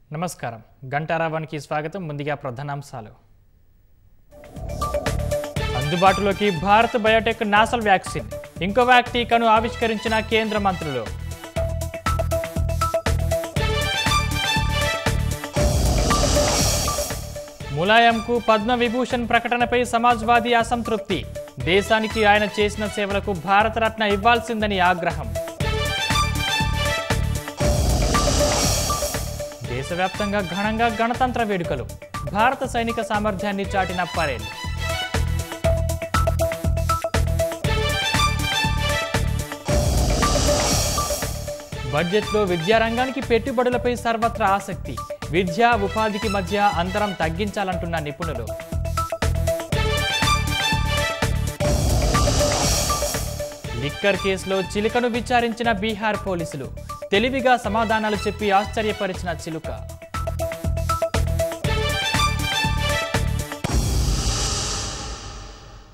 నమస్కారం గంటారావానికి స్వాగతం ముందుగా ప్రధానాంశాలు అందుబాటులోకి Bharat Biotech nasal vaccine iNCOVACC టీకాను ఆవిష్కరించిన కేంద్ర మంత్రులు ములాయంకు పద్మ విభూషణ్ ప్రకటనపై సమాజ్వాదీ అసంతృప్తి దేశానికి ఆయన చేసిన సేవలకు భారతరత్న ఇవ్వాల్సిందని ఆగ్రహం దేశవ్యాప్తంగా ఘనంగా గణతంత్ర వేడుకలు భారత సైనిక సామర్థ్యాన్ని చాటిన పరేడ్ బడ్జెట్లో విద్యారంగానికి పెట్టుబడులపై సర్వత్రా ఆసక్తి విద్య ఉపాధికి మధ్య అంతరం తగ్గించాలంటున్న నిపుణులు లిక్కర్ కేసులో చిలుకను విచారించిన బీహార్ పోలీసులు తెలివిగా సమాధానాలు చెప్పి ఆశ్చర్యపరిచిన చిలుక